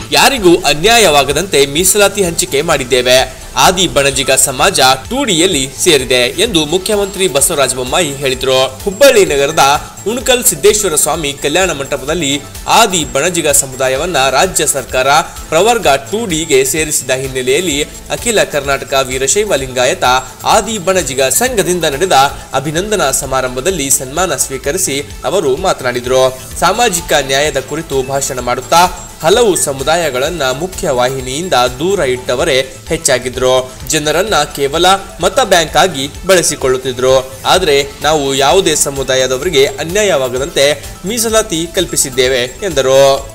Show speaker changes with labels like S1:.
S1: ಯಾರಿಗೂ ಅನ್ಯಾಯವಾಗದಂತೆ ಮೀಸಲಾತಿ ಹಂಚಿಕೆ ಮಾಡಿದ್ದೇವೆ ಆದಿ ಬಣಜಿಗ ಸಮಾಜ ಟೂಡಿಯಲ್ಲಿ ಸೇರಿದೆ ಎಂದು ಮುಖ್ಯಮಂತ್ರಿ ಬಸವರಾಜ ಬೊಮ್ಮಾಯಿ ಹೇಳಿದರು ಹುಬ್ಬಳ್ಳಿ ನಗರದ ಉಣಕಲ್ ಸಿದ್ದೇಶ್ವರ ಸ್ವಾಮಿ ಕಲ್ಯಾಣ ಮಂಟಪದಲ್ಲಿ ಆದಿ ಬಣಜಿಗ ಸಮುದಾಯವನ್ನ ರಾಜ್ಯ ಸರ್ಕಾರ ಪ್ರವರ್ಗ ಟೂ ಡಿಗೆ ಸೇರಿಸಿದ ಹಿನ್ನೆಲೆಯಲ್ಲಿ ಅಖಿಲ ಕರ್ನಾಟಕ ವೀರಶೈವ ಲಿಂಗಾಯತ ಆದಿ ಬಣಜಿಗ ಸಂಘದಿಂದ ನಡೆದ ಅಭಿನಂದನಾ ಸಮಾರಂಭದಲ್ಲಿ ಸನ್ಮಾನ ಸ್ವೀಕರಿಸಿ ಅವರು ಮಾತನಾಡಿದರು ಸಾಮಾಜಿಕ ನ್ಯಾಯದ ಕುರಿತು ಭಾಷಣ ಮಾಡುತ್ತಾ ಹಲವು ಸಮುದಾಯಗಳನ್ನ ಮುಖ್ಯ ವಾಹಿನಿಯಿಂದ ದೂರ ಇಟ್ಟವರೇ ಹೆಚ್ಚಾಗಿದ್ರು ಜನರನ್ನ ಕೇವಲ ಮತ ಬ್ಯಾಂಕ್ ಆಗಿ ಬಳಸಿಕೊಳ್ಳುತ್ತಿದ್ರು ಆದರೆ ನಾವು ಯಾವುದೇ ಸಮುದಾಯದವರಿಗೆ ಅನ್ಯಾಯವಾಗದಂತೆ ಮೀಸಲಾತಿ ಕಲ್ಪಿಸಿದ್ದೇವೆ ಎಂದರು